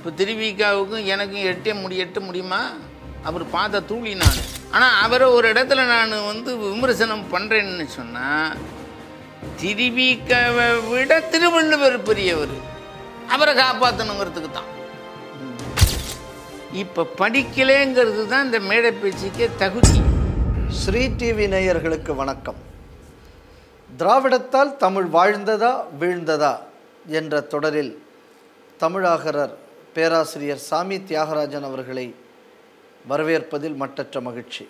இப்போ திருவிக்காவுக்கும் எனக்கும் எட்ட முடி எட்ட முடியுமா அவர் பார்த்த தூளி நான் ஆனால் அவரை ஒரு இடத்துல நான் வந்து விமர்சனம் பண்ணுறேன்னு சொன்னால் திருவிக்காவை விட திருவள்ளுவர் பெரியவர் அவரை காப்பாற்றணுங்கிறதுக்கு தான் இப்போ படிக்கலேங்கிறது தான் இந்த மேடை பேச்சுக்கே தகுதி ஸ்ரீ டிவி நேயர்களுக்கு வணக்கம் திராவிடத்தால் தமிழ் வாழ்ந்ததா வீழ்ந்ததா என்ற தொடரில் தமிழாகரர் பேராசிரியர் சாமி தியாகராஜன் அவர்களை வரவேற்பதில் மட்டற்ற மகிழ்ச்சி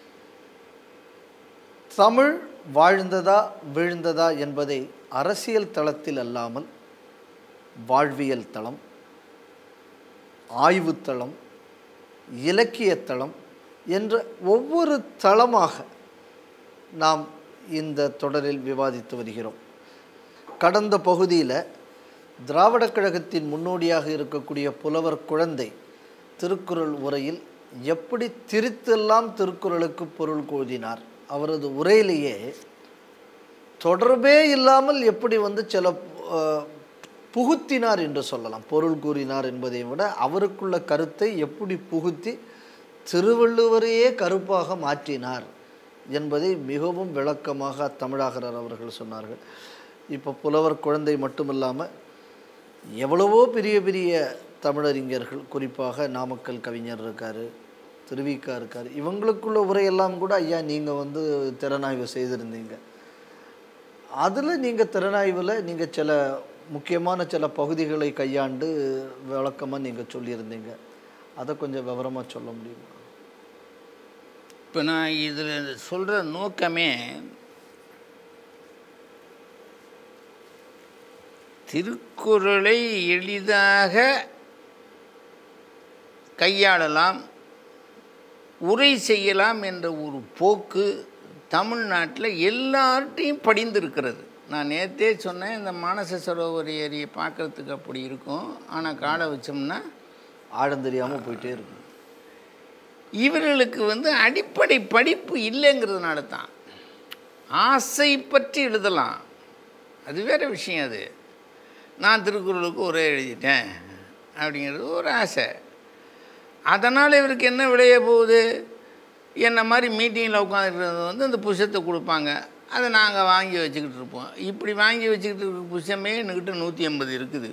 தமிழ் வாழ்ந்ததா வீழ்ந்ததா என்பதை அரசியல் தளத்தில் அல்லாமல் வாழ்வியல் தளம் ஆய்வுத்தளம் இலக்கியத்தளம் என்ற ஒவ்வொரு தளமாக நாம் இந்த தொடரில் விவாதித்து வருகிறோம் கடந்த பகுதியில் திராவிடக் கழகத்தின் முன்னோடியாக இருக்கக்கூடிய புலவர் குழந்தை திருக்குறள் உரையில் எப்படி திரித்தெல்லாம் திருக்குறளுக்கு பொருள் கோதினார் அவரது உரையிலேயே தொடர்பே இல்லாமல் எப்படி வந்து சில அஹ், புகுத்தினார் என்று சொல்லலாம் பொருள் கூறினார் என்பதை விட அவருக்குள்ள கருத்தை எப்படி புகுத்தி திருவள்ளுவரையே கருப்பாக மாற்றினார் என்பதை மிகவும் விளக்கமாக தமிழாகரர் அவர்கள் சொன்னார்கள் இப்போ புலவர் குழந்தை மட்டுமில்லாமல் எவ்வளவோ பெரிய பெரிய தமிழறிஞர்கள் குறிப்பாக நாமக்கல் கவிஞர் இருக்கார் திருவிக்கா இருக்கார் இவங்களுக்குள்ள உரையெல்லாம் கூட ஐயா நீங்கள் வந்து திறனாய்வு செய்திருந்தீங்க அதில் நீங்கள் திறனாய்வில் நீங்கள் சில முக்கியமான சில பகுதிகளை கையாண்டு விளக்கமாக நீங்கள் சொல்லியிருந்தீங்க அதை கொஞ்சம் விவரமாக சொல்ல முடியுமா இப்போ நான் இதில் சொல்கிற நோக்கமே திருக்குறளை எளிதாக கையாளலாம் உரை செய்யலாம் என்ற ஒரு போக்கு தமிழ்நாட்டில் எல்லார்ட்டையும் படிந்திருக்கிறது நான் நேற்றே சொன்னேன் இந்த மானச சரோவர் ஏரியை பார்க்குறதுக்கு அப்படி இருக்கும் ஆனால் காலை வச்சோம்னா ஆழம் தெரியாமல் போயிட்டே இருக்கும் இவர்களுக்கு வந்து அடிப்படை படிப்பு இல்லைங்கிறதுனால தான் ஆசை பற்றி எழுதலாம் அது வேற விஷயம் அது நான் திருக்குறளுக்கு ஒரே எழுதிட்டேன் அப்படிங்கிறது ஒரு ஆசை அதனால் இவருக்கு என்ன விளைய போகுது என்ன மாதிரி மீட்டிங்கில் உட்காந்துருக்கிறது வந்து அந்த புஷத்தை கொடுப்பாங்க அதை நாங்கள் வாங்கி வச்சுக்கிட்டு இருப்போம் இப்படி வாங்கி வச்சுக்கிட்டு இருக்க புஷமே என்கிட்ட நூற்றி ஐம்பது இருக்குது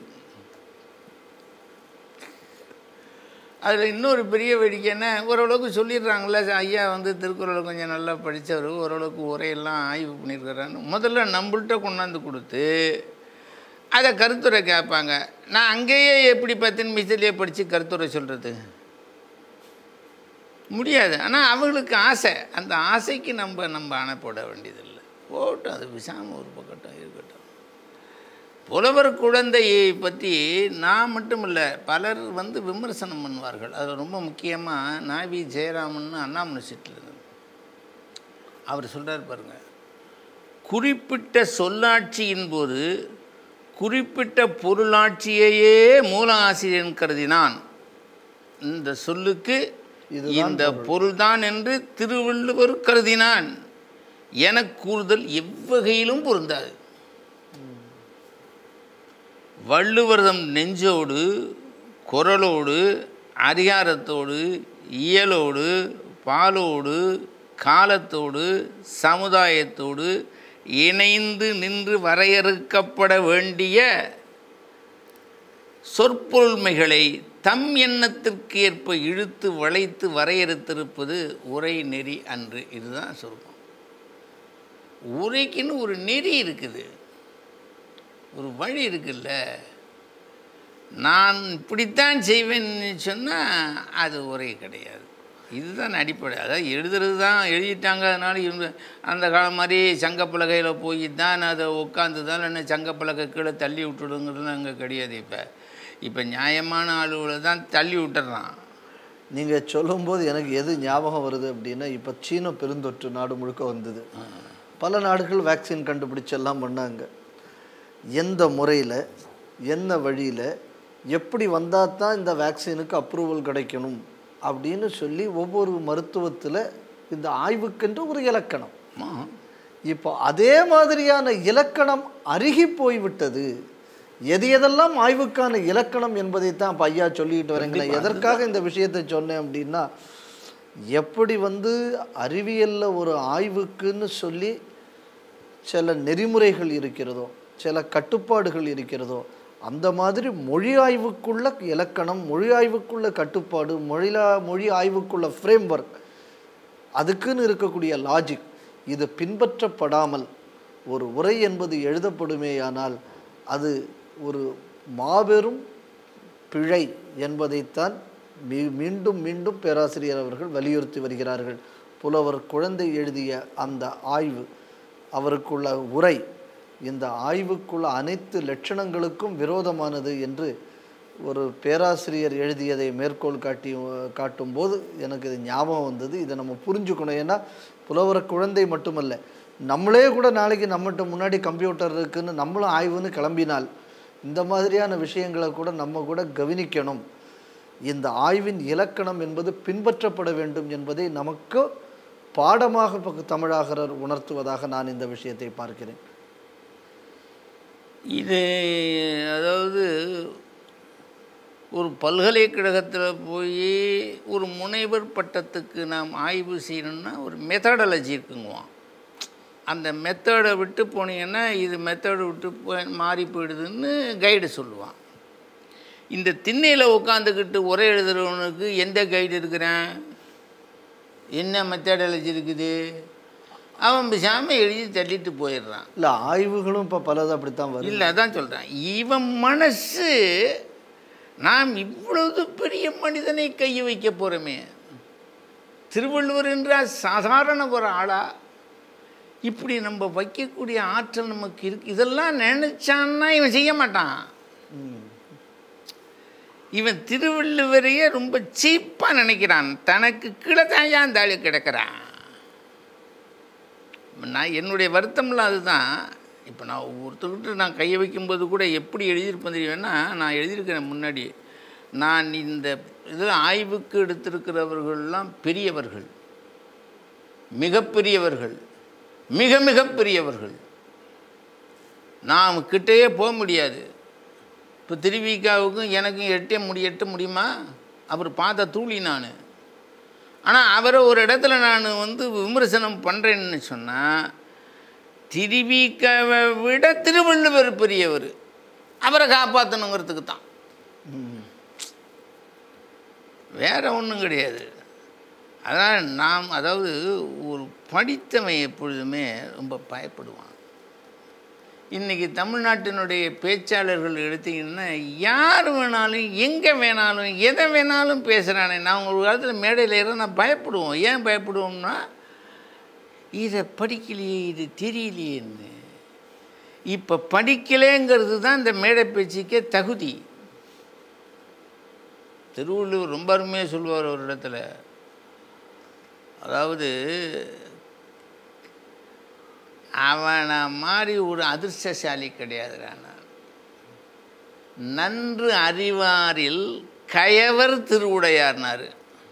அதில் இன்னொரு பெரிய வேடிக்கை என்ன ஓரளவுக்கு சொல்லிடுறாங்கல்ல ஐயா வந்து திருக்குறளை கொஞ்சம் நல்லா படித்தவர் ஓரளவுக்கு உரையெல்லாம் ஆய்வு பண்ணியிருக்கிறான்னு முதல்ல நம்மள்கிட்ட கொண்டாந்து கொடுத்து அதை கருத்துரை கேட்பாங்க நான் அங்கேயே எப்படி பத்து நிமிஷத்துலேயே படித்து கருத்துரை சொல்கிறது முடியாது ஆனால் அவங்களுக்கு ஆசை அந்த ஆசைக்கு நம்ம நம்ம அணை போட வேண்டியதில்லை போட்டோம் அது விசாமல் ஒரு பக்கட்டும் இருக்கட்டும் புலவர் குழந்தையை பற்றி நான் மட்டும் இல்லை பலர் வந்து விமர்சனம் பண்ணுவார்கள் அது ரொம்ப முக்கியமாக நாவி ஜெயராமன் அண்ணா யூனிவர்சிட்டியில் இருந்து அவர் சொல்கிறார் பாருங்க குறிப்பிட்ட சொல்லாட்சியின் போது குறிப்பிட்ட பொருளாட்சியையே மூல ஆசிரியன் கருதினான் இந்த சொல்லுக்கு இந்த பொருள்தான் என்று திருவள்ளுவர் கருதினான் என கூறுதல் எவ்வகையிலும் பொருந்தாது வள்ளுவர்தம் நெஞ்சோடு குரலோடு அதிகாரத்தோடு இயலோடு பாலோடு காலத்தோடு சமுதாயத்தோடு இணைந்து நின்று வரையறுக்கப்பட வேண்டிய சொற்பொருள்மைகளை தம் எண்ணத்திற்கு ஏற்ப இழுத்து வளைத்து வரையறுத்திருப்பது உரை நெறி அன்று இதுதான் சுருக்கம் உரைக்குன்னு ஒரு நெறி இருக்குது ஒரு வழி இருக்குல்ல நான் இப்படித்தான் செய்வேன்னு சொன்னால் அது உரை கிடையாது இதுதான் அடிப்படை அதாவது எழுதுறது தான் எழுதிட்டாங்க அதனால இவங்க அந்த காலம் மாதிரி சங்கப்பலகையில் போய் தான் அதை உட்காந்து தான் என்ன சங்கப்பலகை கீழே தள்ளி விட்டுடுங்கிறது அங்கே கிடையாது இப்போ இப்போ நியாயமான ஆளுகளை தான் தள்ளி விட்டுறான் நீங்கள் சொல்லும்போது எனக்கு எது ஞாபகம் வருது அப்படின்னா இப்போ சீன பெருந்தொற்று நாடு முழுக்க வந்தது பல நாடுகள் வேக்சின் கண்டுபிடிச்செல்லாம் பண்ணாங்க எந்த முறையில் என்ன வழியில் எப்படி வந்தால் தான் இந்த வேக்சினுக்கு அப்ரூவல் கிடைக்கணும் அப்படின்னு சொல்லி ஒவ்வொரு மருத்துவத்தில் இந்த ஆய்வுக்கென்று ஒரு இலக்கணம் ஆமா. இப்போ அதே மாதிரியான இலக்கணம் அருகி போய்விட்டது எது எதெல்லாம் ஆய்வுக்கான இலக்கணம் என்பதைத்தான் இப்போ ஐயா சொல்லிட்டு வரீங்களே எதற்காக இந்த விஷயத்தை சொன்னேன் அப்படின்னா எப்படி வந்து அறிவியல்ல ஒரு ஆய்வுக்குன்னு சொல்லி சில நெறிமுறைகள் இருக்கிறதோ சில கட்டுப்பாடுகள் இருக்கிறதோ அந்த மாதிரி மொழி ஆய்வுக்குள்ள இலக்கணம் மொழி ஆய்வுக்குள்ள கட்டுப்பாடு மொழிலா மொழி ஆய்வுக்குள்ள ஃப்ரேம் ஒர்க் அதுக்குன்னு இருக்கக்கூடிய லாஜிக் இது பின்பற்றப்படாமல் ஒரு உரை என்பது எழுதப்படுமேயானால் அது ஒரு மாபெரும் பிழை என்பதைத்தான் மீ மீண்டும் மீண்டும் பேராசிரியர் அவர்கள் வலியுறுத்தி வருகிறார்கள் புலவர் குழந்தை எழுதிய அந்த ஆய்வு அவருக்குள்ள உரை இந்த ஆய்வுக்குள்ள அனைத்து லட்சணங்களுக்கும் விரோதமானது என்று ஒரு பேராசிரியர் எழுதியதை மேற்கோள் காட்டி காட்டும்போது எனக்கு இது ஞாபகம் வந்தது இதை நம்ம புரிஞ்சுக்கணும் ஏன்னா புலவர குழந்தை மட்டுமல்ல நம்மளே கூட நாளைக்கு நம்மகிட்ட முன்னாடி கம்ப்யூட்டர் இருக்குன்னு நம்மளும் ஆய்வுன்னு கிளம்பினால் இந்த மாதிரியான விஷயங்களை கூட நம்ம கூட கவனிக்கணும் இந்த ஆய்வின் இலக்கணம் என்பது பின்பற்றப்பட வேண்டும் என்பதை நமக்கு பாடமாக பக்க- தமிழாகரர் உணர்த்துவதாக நான் இந்த விஷயத்தை பார்க்கிறேன் இது அதாவது ஒரு பல்கலைக்கழகத்தில் போய் ஒரு முனைவர் பட்டத்துக்கு நாம் ஆய்வு செய்யணும்னா ஒரு மெத்தடாலஜி இருக்குங்குவான் அந்த மெத்தடை விட்டு போனீங்கன்னா இது மெத்தடை விட்டு போய் மாறி போயிடுதுன்னு கைடு சொல்லுவான் இந்த திண்ணையில் உட்காந்துக்கிட்டு உரை எழுதுறவனுக்கு எந்த கைடு இருக்கிறான் என்ன மெத்தடாலஜி இருக்குது அவன் பேசாமல் எழுதி தள்ளிட்டு போயிடுறான் இல்லை ஆய்வுகளும் இப்போ பலது அப்படித்தான் வருது இல்லை அதான் சொல்கிறேன் இவன் மனசு நாம் இவ்வளவு பெரிய மனிதனை கையை வைக்க போகிறோமே திருவள்ளுவர் என்றால் சாதாரண ஒரு ஆளா இப்படி நம்ம வைக்கக்கூடிய ஆற்றல் நமக்கு இருக்கு இதெல்லாம் நினைச்சான்னா இவன் செய்ய மாட்டான் ம். இவன் திருவள்ளுவரையே ரொம்ப சீப்பாக நினைக்கிறான் தனக்கு கீழே தாயா அந்த ஆளு கிடக்கிறான் நான் என்னுடைய வருத்தம்லாம் அதுதான் இப்போ நான் ஒவ்வொருத்தர்கிட்ட நான் கையை வைக்கும்போது கூட எப்படி எழுதியிருப்பேன் தெரியும்னா நான் எழுதியிருக்கிறேன் முன்னாடி நான் இந்த இது ஆய்வுக்கு எடுத்திருக்கிறவர்கள்லாம் பெரியவர்கள் மிகப்பெரியவர்கள் மிக மிக பெரியவர்கள் நாம் கிட்டேயே போக முடியாது இப்போ திருவிக்காவுக்கும் எனக்கும் எட்டே முடி எட்ட முடியுமா அவர் பார்த்த தூளி நான் ஆனால் அவரை ஒரு இடத்துல நான் வந்து விமர்சனம் பண்ணுறேன்னு சொன்னால் திருவிக்காவை விட திருவள்ளுவர் பெரியவர் அவரை காப்பாற்றணுங்கிறதுக்கு தான் ம். வேற ஒன்றும் கிடையாது அதனால் நாம் அதாவது ஒரு படித்தவன் எப்பொழுதுமே ரொம்ப பயப்படுவான் இன்றைக்கி தமிழ்நாட்டினுடைய பேச்சாளர்கள் எடுத்தீங்கன்னா யார் வேணாலும் எங்கே வேணாலும் எதை வேணாலும் பேசுகிறானே நான் ஒரு காலத்தில் மேடையில் ஏற நான் பயப்படுவோம் ஏன் பயப்படுவோம்னா இதை படிக்கலையே இது தெரியலையேன்னு இப்போ படிக்கலேங்கிறது தான் இந்த மேடை பேச்சுக்கே தகுதி திருவள்ளுவர் ரொம்ப அருமையாக சொல்லுவார் ஒரு இடத்துல அதாவது அவனை மாதிரி ஒரு அதிர்ஷ்டசாலி கிடையாதுடா நான் நன்று அறிவாரில் கயவர் திருவுடையார்னாரு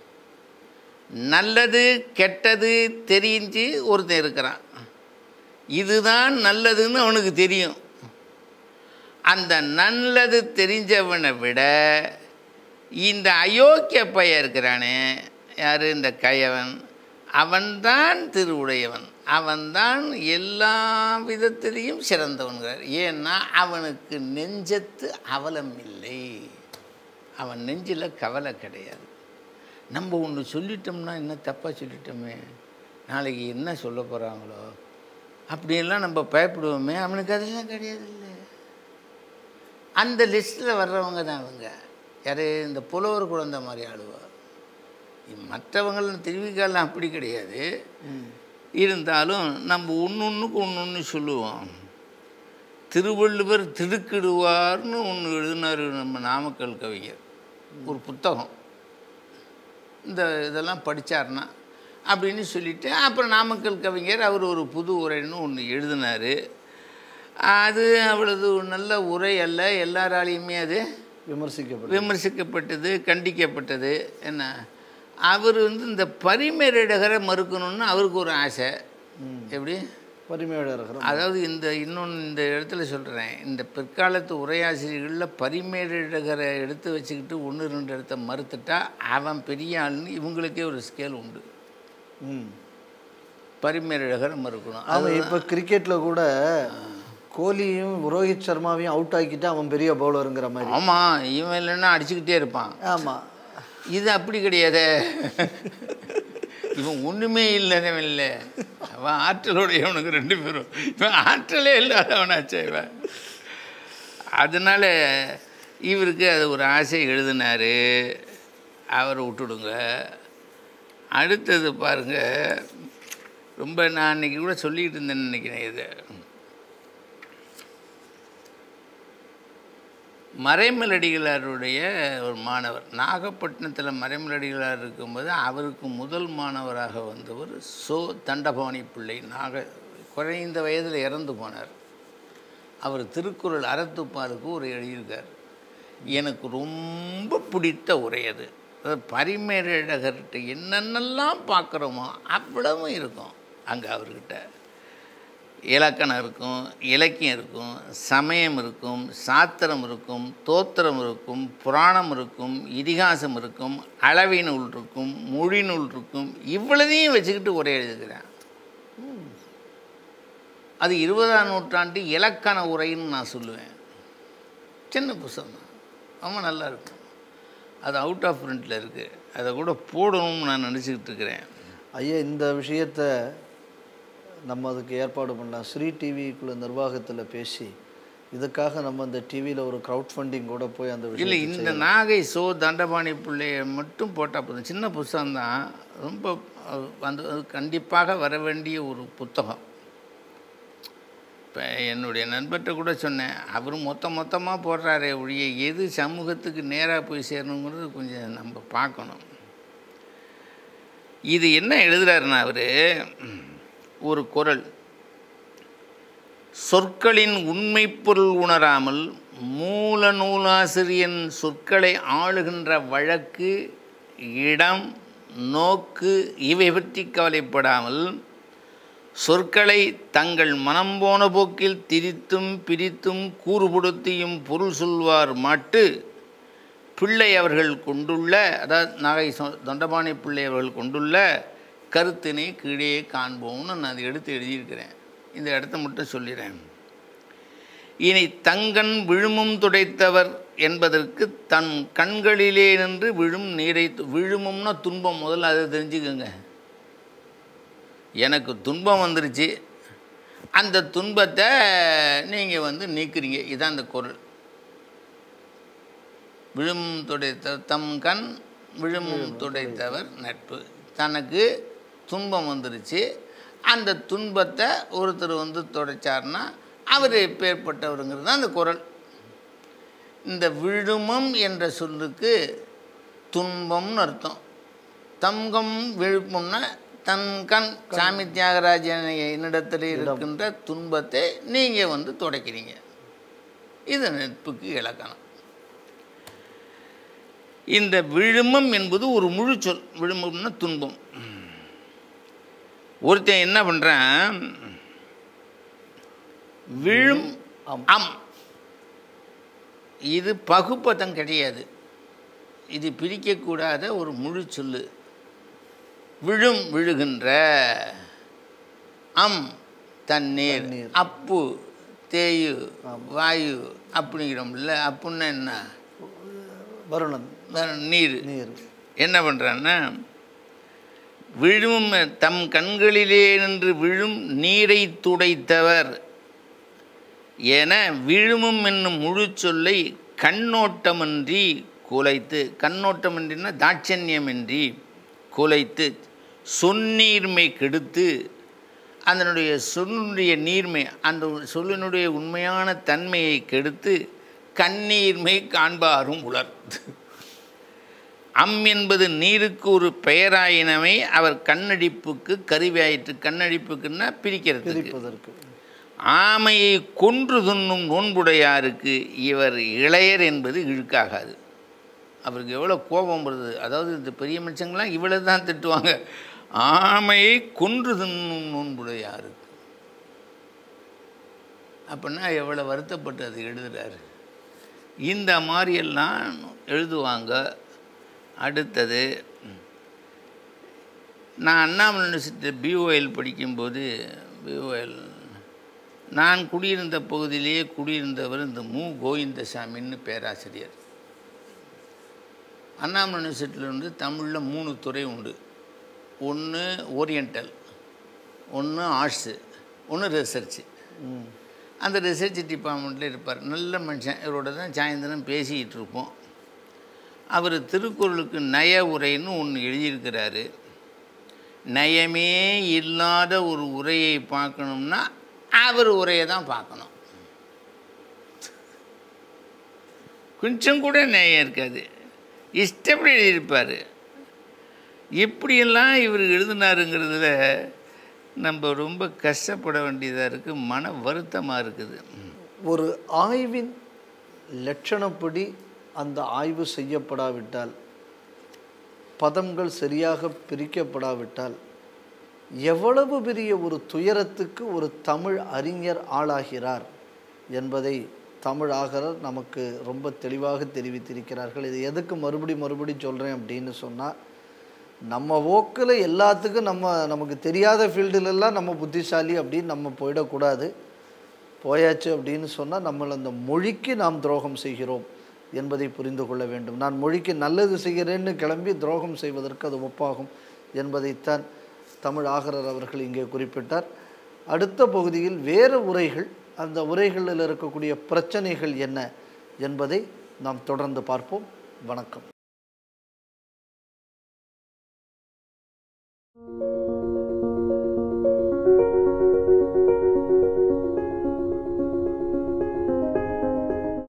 நல்லது கெட்டது தெரிஞ்சு ஒருத்தன் இருக்கிறான் இதுதான் நல்லதுன்னு அவனுக்கு தெரியும் அந்த நல்லது தெரிஞ்சவனை விட இந்த அயோக்கிய பையன் இருக்கிறானே யார் இந்த கயவன் அவன்தான் திருவுடையவன் அவன்தான் எல்லா விதத்திலையும் சிறந்தவன்கிறார் ஏன்னா அவனுக்கு நெஞ்சத்து அவலம் இல்லை அவன் நெஞ்சில் கவலை கிடையாது நம்ம ஒன்று சொல்லிட்டோம்னா என்ன தப்பாக சொல்லிட்டோமே நாளைக்கு என்ன சொல்ல போகிறாங்களோ அப்படியெல்லாம் நம்ம பயப்படுவோமே அவனுக்கு அதெல்லாம் கிடையாது இல்லை அந்த லிஸ்ட்டில் வர்றவங்க தான் அவங்க யார் இந்த புலவர் குழந்தை மாதிரி ஆளுவா மற்றவங்களும் திருவிக்காலாம் அப்படி கிடையாது இருந்தாலும் நம்ம ஒன்று ஒன்றுக்கு ஒன்று ஒன்று சொல்லுவோம் திருவள்ளுவர் திடுக்கிடுவார்னு ஒன்று எழுதினார் நம்ம நாமக்கல் கவிஞர் ஒரு புத்தகம் இந்த இதெல்லாம் படித்தார்னா அப்படின்னு சொல்லிட்டு அப்புறம் நாமக்கல் கவிஞர் அவர் ஒரு புது உரைன்னு ஒன்று எழுதினார் அது அவ்வளவு நல்ல உரை அல்ல எல்லாராலையுமே அது விமர்சிக்கப்படும் விமர்சிக்கப்பட்டது கண்டிக்கப்பட்டது என்ன அவர் வந்து இந்த பரிமேலழகரை மறுக்கணும்னு அவருக்கு ஒரு ஆசை எப்படி பரிமேழகரம் அதாவது இந்த இன்னொன்று இந்த இடத்துல சொல்கிறேன் இந்த பிற்காலத்து உரையாசிரியர்களில் பரிமேலழகரை எடுத்து வச்சுக்கிட்டு ஒன்று ரெண்டு இடத்த மறுத்துட்டா அவன் பெரிய ஆளுன்னு இவங்களுக்கே ஒரு ஸ்கேல் உண்டு ம் பரிமேலழகரை மறுக்கணும் ஆமாம் இப்போ கிரிக்கெட்டில் கூட கோலியும் ரோஹித் சர்மாவையும் அவுட் ஆக்கிட்டு அவன் பெரிய பவுலருங்கிற மாதிரி ஆமாம் இவன் இல்லைன்னா அடிச்சுக்கிட்டே இருப்பான் ஆமாம் இது அப்படி கிடையாதே இவன் ஒன்றுமே இல்லைனவன் இல்லை அவன் ஆற்றலுடையவனுக்கு ரெண்டு பேரும் இவன் ஆற்றலே இல்லாதவனாச்சே இவன் அதனால் இவருக்கு அது ஒரு ஆசை எழுதினார் அவரை விட்டுடுங்க அடுத்தது பாருங்க ரொம்ப நான் அன்றைக்கி கூட சொல்லிக்கிட்டு இருந்தேன்னு நினைக்கிறேன் இதை மறைமலடிகளாருடைய ஒரு மாணவர் நாகப்பட்டினத்தில் மறைமலடிகளார் இருக்கும்போது அவருக்கு முதல் மாணவராக வந்தவர் சோ தண்டபாணி பிள்ளை நாக குறைந்த வயதில் இறந்து போனார் அவர் திருக்குறள் அறத்துப்பாலுக்கு ஒரு எழுதியிருக்கார் எனக்கு ரொம்ப பிடித்த உரை அது அதாவது பரிமேலழகர்கிட்ட என்னென்னலாம் பார்க்குறோமோ அவ்வளவும் இருக்கும் அங்கே அவர்கிட்ட இலக்கணம் இருக்கும் இலக்கியம் இருக்கும் சமயம் இருக்கும் சாத்திரம் இருக்கும் தோத்திரம் இருக்கும் புராணம் இருக்கும் இதிகாசம் இருக்கும் அளவை நூல் இருக்கும் மொழி நூல் இருக்கும் இவ்வளதையும் வச்சுக்கிட்டு உரை எழுதுகிறேன் அது இருபதாம் நூற்றாண்டு இலக்கண உரைன்னு நான் சொல்லுவேன் சின்ன புத்தகம் தான் ரொம்ப நல்லா இருக்கும் அது அவுட் ஆஃப் பிரிண்டில் இருக்குது அதை கூட போடணும்னு நான் நினச்சிக்கிட்டு இருக்கிறேன் ஐயா இந்த விஷயத்த நம்ம அதுக்கு ஏற்பாடு பண்ணலாம் ஸ்ரீ டிவிக்குள்ள நிர்வாகத்தில் பேசி இதுக்காக நம்ம அந்த டிவியில் ஒரு க்ரௌட் ஃபண்டிங் கூட போய் அந்த இல்லை விஷயம் இந்த நாகை சோ தண்டபாணி பிள்ளைய மட்டும் போட்டால் போதும் சின்ன புத்தகம் தான் ரொம்ப அஹ், வந்து அது கண்டிப்பாக வர வேண்டிய ஒரு புத்தகம் இப்போ என்னுடைய நண்பர்கிட்ட கூட சொன்னேன் அவர் மொத்த மொத்தமாக போடுறாரே ஒழிய எது சமூகத்துக்கு நேராக போய் சேரணுங்கிறது கொஞ்சம் நம்ம பார்க்கணும் இது என்ன எழுதுறாருன்னா அவர் ஒரு குரல் சொற்களின் உண்மை பொருள் உணராமல் மூல நூலாசிரியன் சொற்களை ஆளுகின்ற வழக்கு இடம் நோக்கு இவை பற்றி கவலைப்படாமல் சொற்களை தங்கள் மனம் போன போக்கில் திரித்தும் பிரித்தும் கூறுபடுத்தியும் பொருள் சொல்வார் மாட்டு பிள்ளை அவர்கள் கொண்டுள்ள அதாவது நாகை சொ- தொண்டபாணி பிள்ளை அவர்கள் கொண்டுள்ள கருத்தினை கீழே காண்போம்னு நான் அதை எடுத்து எழுதியிருக்கிறேன் இந்த இடத்த மட்டும் சொல்லிடுறேன் இனி தங்கன் விழுமும் துடைத்தவர் என்பதற்கு தன் கண்களிலே நின்று விழும் நீரை து- விழுமும்னா துன்பம் முதல்ல அதை தெரிஞ்சுக்கோங்க எனக்கு துன்பம் வந்துருச்சு அந்த துன்பத்தை நீங்கள் வந்து நீக்குறீங்க இதான் அந்த குரல் விழும் துடைத்த தம் கண் விழுமும் துடைத்தவர் நட்பு தனக்கு துன்பம் வந்துருச்சு அந்த துன்பத்தை ஒருத்தர் வந்து துடைச்சார்னா அவர் எப்பேற்பட்டவருங்கிறது தான் அந்த குரல் இந்த விழுமம் என்ற சொல்லுக்கு துன்பம்னு அர்த்தம் தங்கம் விழுப்பும்னா தன் கண் சாமி தியாகராஜன் என்னிடத்தில் இருக்கின்ற துன்பத்தை நீங்கள் வந்து துடைக்கிறீங்க இது நட்புக்கு இலக்கணம் இந்த விழுமம் என்பது ஒரு முழு சொல் விழுமம்னா துன்பம் ஒருத்தன் என்ன பண்ணுறான் விழும் அம். அம் இது பகுப்பதம் கிடையாது இது பிரிக்கக்கூடாத ஒரு முழு சொல்லு விழும் விழுகின்ற அம் தண்ணீர் தண்ணீர். அப்பு தேயு வாயு அப்படிங்கிறோம்ல அப்புன்னா என்ன வருணன் வேற நீர் நீர் என்ன பண்ணுறான்னா விழும் தம் கண்களிலே நின்று விழும் நீரை துடைத்தவர் என விழுமும் என்னும் முழு சொல்லை கண்ணோட்டமின்றி குலைத்து கண்ணோட்டமின்றினா தாட்சண்யமின்றி குலைத்து சொன்னீர்மை கெடுத்து அதனுடைய சொல்லினுடைய நீர்மை அந்த சொல்லினுடைய உண்மையான தன்மையை கெடுத்து கண்ணீர்மை காண்பாரும் உலர் அம் என்பது நீருக்கு ஒரு பெயராயினமே அவர் கண்ணடிப்புக்கு கருவியாயிற்று கண்ணடிப்புக்குன்னா பிரிக்கிறதுக்கு பிரிப்பதற்கு ஆமையை கொன்று துண்ணும் நோன்புடையாருக்கு இவர் இளையர் என்பது இழுக்காகாது அவருக்கு எவ்வளோ கோபம் வருது அதாவது இந்த பெரிய மனுஷங்களாம் இவ்வளோ தான் திட்டுவாங்க ஆமையை கொன்று தின்னும் நோன்புடையாருக்கு அப்படின்னா எவ்வளோ வருத்தப்பட்டு அது எழுதுறாரு இந்த மாதிரியெல்லாம் எழுதுவாங்க அடுத்தது நான் அண்ணாமலை யூனிவர்சிட்டியில் பிஓஎல் படிக்கும்போது பிஓஎல் நான் குடியிருந்த பகுதியிலேயே குடியிருந்தவர் இந்த மு கோவிந்தசாமின்னு பேராசிரியர் அண்ணாமலை யூனிவர்சிட்டியில் வந்து தமிழில் மூணு துறை உண்டு ஒன்று ஓரியண்டல் ஒன்று ஆர்ட்ஸு ஒன்று ரிசர்ச்சு ம் அந்த ரிசர்ச் டிபார்ட்மெண்ட்டில் இருப்பார் நல்ல மனுஷன் இவரோட தான் சாயந்தரம் பேசிக்கிட்டு இருப்போம் அவர் திருக்குறளுக்கு நய உரைன்னு ஒன்று எழுதியிருக்கிறாரு நயமே இல்லாத ஒரு உரையை பார்க்கணும்னா அவர் உரையை தான் பார்க்கணும் கொஞ்சம் கூட நயம் இருக்காது இஷ்டப்படி எழுதியிருப்பார் எப்படியெல்லாம் இவர் எழுதினாருங்கிறதுல நம்ம ரொம்ப கஷ்டப்பட வேண்டியதாக இருக்குது மன வருத்தமாக இருக்குது ஒரு ஆய்வின் லட்சணப்படி அந்த ஆய்வு செய்யப்படாவிட்டால் பதங்கள் சரியாக பிரிக்கப்படாவிட்டால் எவ்வளவு பெரிய ஒரு துயரத்துக்கு ஒரு தமிழ் அறிஞர் ஆளாகிறார் என்பதை தமிழ் ஆகரர் நமக்கு ரொம்ப தெளிவாக தெரிவித்திருக்கிறார்கள் இது எதுக்கு மறுபடி மறுபடி சொல்கிறேன் அப்படின்னு சொன்னால் நம்ம ஓக்கில் எல்லாத்துக்கும் நம்ம நமக்கு தெரியாத ஃபீல்டுலெல்லாம் நம்ம புத்திசாலி அப்படின்னு நம்ம போயிடக்கூடாது போயாச்சு அப்படின்னு சொன்னால் நம்மள அந்த மொழிக்கு நாம் துரோகம் செய்கிறோம் என்பதை புரிந்து கொள்ள வேண்டும் நான் மொழிக்கு நல்லது செய்கிறேன்னு கிளம்பி துரோகம் செய்வதற்கு அது ஒப்பாகும் என்பதைத்தான் தமிழ் ஆகரர் அவர்கள் இங்கே குறிப்பிட்டார் அடுத்த பகுதியில் வேறு உரைகள் அந்த உரைகளில் இருக்கக்கூடிய பிரச்சனைகள் என்ன என்பதை நாம் தொடர்ந்து பார்ப்போம் வணக்கம்